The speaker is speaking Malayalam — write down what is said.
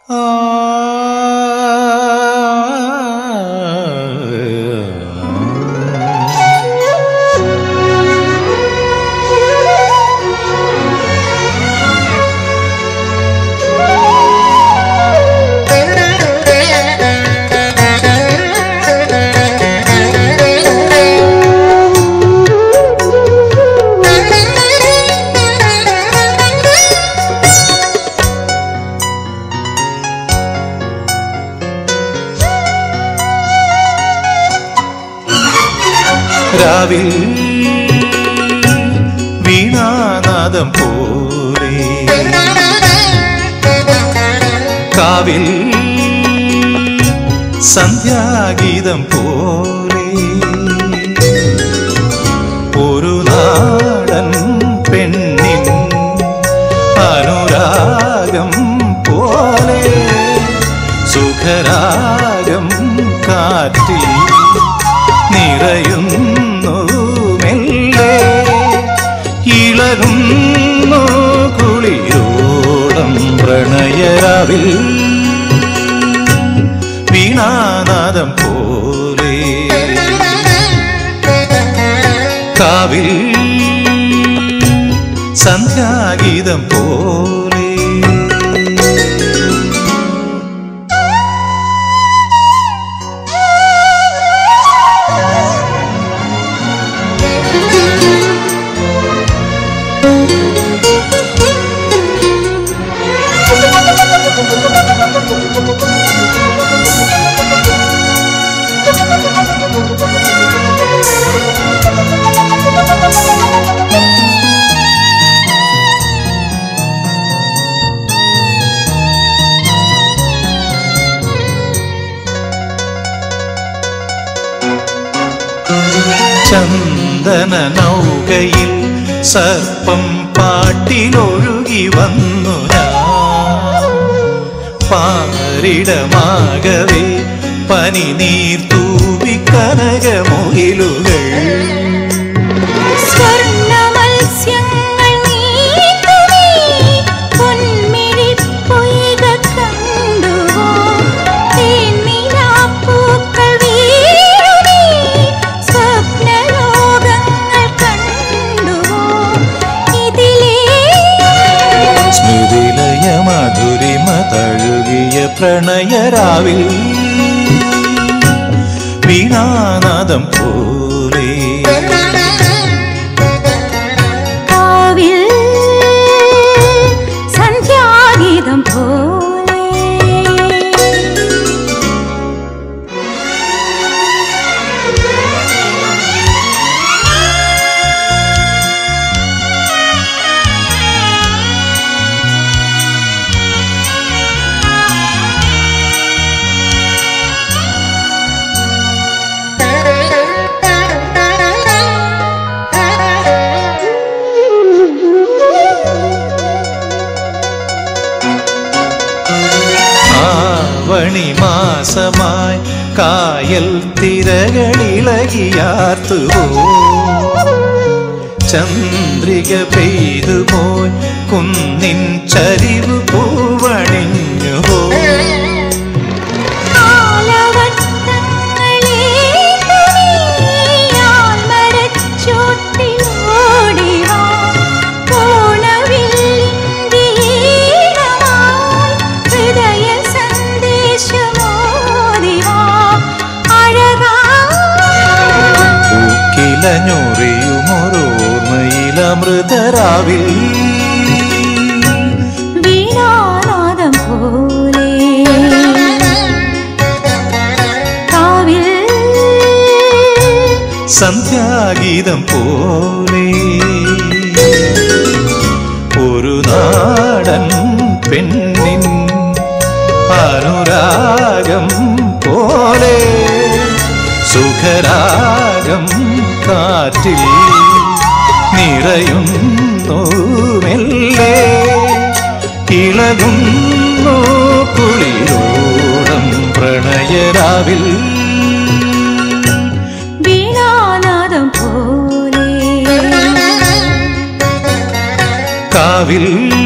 രാവിൽ വീണാനാദം പോലെ കാവിൽ സന്ധ്യാഗീതം പോലെ ഒരു നാടൻ പെണ്ണിൻ അനുരാഗം പോലെ സുഖരാഗം കാറ്റിൽ നിറയുന്നു മെല്ലെ ഇളകുന്നു കുളിരോളം പ്രണയരാവിൽ വീണാനാദം പോലെ കാവിൽ സന്ധ്യാഗീതം പോലെ ചന്ദന നൗകയിൽ സർപ്പം പാട്ടിലൊഴുകി വന്നു ഞാൻ പാരിടമാകവേ പനി നീർ തൂവി കനകമുയിലുകൾ സ്വർണ്ണമത്സ്യങ്ങൾ നീന്തുമീ പൊന്മിഴിപ്പൊയ്ക കണ്ടുവോ? തേൻനിലാപ്പൂക്കൾ വീഴുമീ സ്വപ്നലോകങ്ങൾ കണ്ടുവോ? ഇതിലേ സ്മൃതിലയ മധുരിമ തഴുകിയ പ്രണയരാവിൽ വീണാനാദം പോലെ കാവിൽ സന്ധ്യാഗീതം പോലെ ആവണി മാസമായി കായൽ തിരകളിളകിയാർത്തുവോ ചന്ദ്രിക പെയ്തുപോയി കുന്നിൻ ചരിവ് പൂവണിഞ്ഞുവോ പൂക്കിലഞ്ഞൊറിയുമൊരോർമ്മയിലമൃതരാവിൽ വീണാനാദം പോലെ കാവിൽ സന്ധ്യാഗീതം പോലെ ഒരു നാടൻ പെണ്ണിൻ അനുരാഗം പോലെ സുഖരാഗം കാറ്റിൽ നിറയുന്നു മെല്ലെ ഇളകുന്നു കുളിരോളം പ്രണയരാവിൽ വീണാനാദം പോലെ കാവിൽ